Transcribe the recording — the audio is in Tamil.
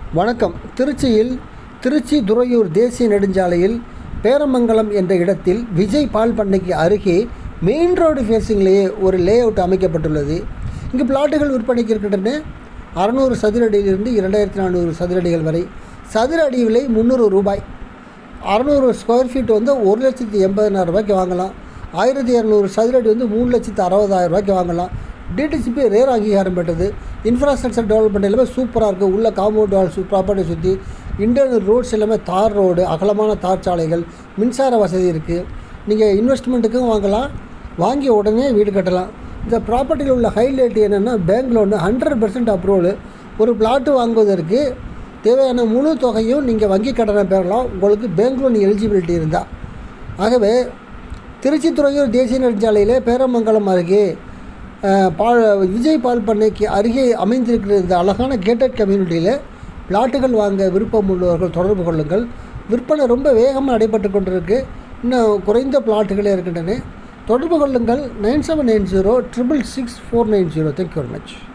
வணக்கம் திருச்சியில் திருச்சி துறையூர் தேசிய நெடுஞ்சாலையில் பேரமங்கலம் என்ற இடத்தில் விஜய் பால் பண்ணைக்கு அருகே மெயின் ரோடு ஃபேஸிங்லேயே ஒரு லே அவுட் அமைக்கப்பட்டுள்ளது இங்கு பிளாட்டுகள் விற்பனைக்கு இருக்கின்றன அறநூறு சதுரடியிலிருந்து இரண்டாயிரத்தி நானூறு சதுரடிகள் வரை சதுர அடி விலை முந்நூறு ரூபாய் அறநூறு ஸ்கொயர் ஃபீட் வந்து ஒரு லட்சத்தி எண்பதனாயிரம் ரூபாய்க்கு வாங்கலாம் ஆயிரத்தி இரநூறு சதுரடி வந்து மூணு லட்சத்து அறுபதாயிரம் ரூபாய்க்கு வாங்கலாம் டிடிசிபி ரேர் அங்கீகாரம் பெற்றது இன்ஃப்ராஸ்ட்ரக்சர் டெவலப்மெண்ட் எல்லாமே சூப்பராக இருக்குது உள்ள காம்பவுண்ட் வால்ஸ் ப்ராப்பர்ட்டி சுற்றி இன்டர்னல் ரோட்ஸ் எல்லாமே தார் ரோடு அகலமான தார் சாலைகள் மின்சார வசதி இருக்குது நீங்கள் இன்வெஸ்ட்மெண்ட்டுக்கும் வாங்கலாம் வாங்கி உடனே வீடு கட்டலாம் இந்த ப்ராப்பர்ட்டியில் உள்ள ஹைலைட் என்னென்னா bank loan hundred percent approval ஒரு பிளாட்டு வாங்குவதற்கு தேவையான முழு தொகையும் நீங்கள் வங்கி கடனை பெறலாம் உங்களுக்கு பேங்க் லோன் எலிஜிபிலிட்டி இருந்தால் ஆகவே திருச்சி துறையூர் தேசிய நெடுஞ்சாலையில் பேரமங்கலம் அருகே அஹ், பால் விஜய் பால் பண்ணைக்கு அருகே அமைந்திருக்கிற இந்த அழகான கேட்டட் கம்யூனிட்டியில் பிளாட்டுகள் வாங்க விருப்பம் உள்ளவர்கள் தொடர்பு கொள்ளுங்கள் விற்பனை ரொம்ப வேகமாக நடைபெற்று கொண்டிருக்கு இன்னும் குறைந்த பிளாட்டுகளே இருக்கின்றன தொடர்பு கொள்ளுங்கள் nine seven nine zero triple six four nine zero thank you very much